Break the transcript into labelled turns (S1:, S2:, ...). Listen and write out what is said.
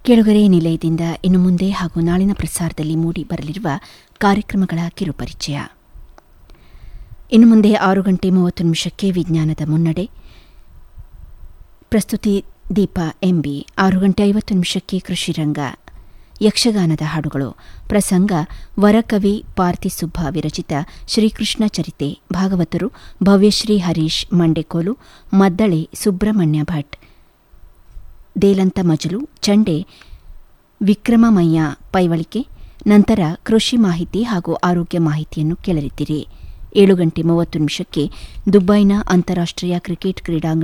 S1: ಕೆಳಗರೆ ನಿಲಯದಿಂದ ಇನ್ನು ಮುಂದೆ ಹಾಗೂ ನಾಳಿನ ಪ್ರಸಾರದಲ್ಲಿ ಮೂಡಿ ಬರಲಿರುವ ಕಾರ್ಯಕ್ರಮಗಳ ಕಿರುಪರಿಚಯ ಇನ್ನು ಮುಂದೆ ಆರು ಗಂಟೆ ಮೂವತ್ತು ನಿಮಿಷಕ್ಕೆ ವಿಜ್ಞಾನದ ಮುನ್ನಡೆ ಪ್ರಸ್ತುತಿ ದೀಪ ಎಂಬಿ ಆರು ಗಂಟೆ ಐವತ್ತು ನಿಮಿಷಕ್ಕೆ ಕೃಷಿರಂಗ ಯಕ್ಷಗಾನದ ಹಾಡುಗಳು ಪ್ರಸಂಗ ವರಕವಿ ಪಾರ್ಥಿಸುಬ್ಬ ವಿರಚಿತ ಶ್ರೀಕೃಷ್ಣ ಚರಿತೆ ಭಾಗವತರು ಭವ್ಯಶ್ರೀ ಹರೀಶ್ ಮಂಡೆಕೋಲು ಮದ್ದಳೆ ಸುಬ್ರಹ್ಮಣ್ಯ ಭಟ್ ದೇಲಂತ ಮಜಲು ಚಂಡೆ ವಿಕ್ರಮಮಯ್ಯ ಪೈವಳಿಕೆ ನಂತರ ಕೃಷಿ ಮಾಹಿತಿ ಹಾಗೂ ಆರೋಗ್ಯ ಮಾಹಿತಿಯನ್ನು ಕೇಳಲಿದ್ದೀರಿ ಏಳು ಗಂಟೆ ಮೂವತ್ತು ನಿಮಿಷಕ್ಕೆ ದುಬೈನ ಅಂತಾರಾಷ್ಟ್ರೀಯ ಕ್ರಿಕೆಟ್ ಕ್ರೀಡಾಂಗಣ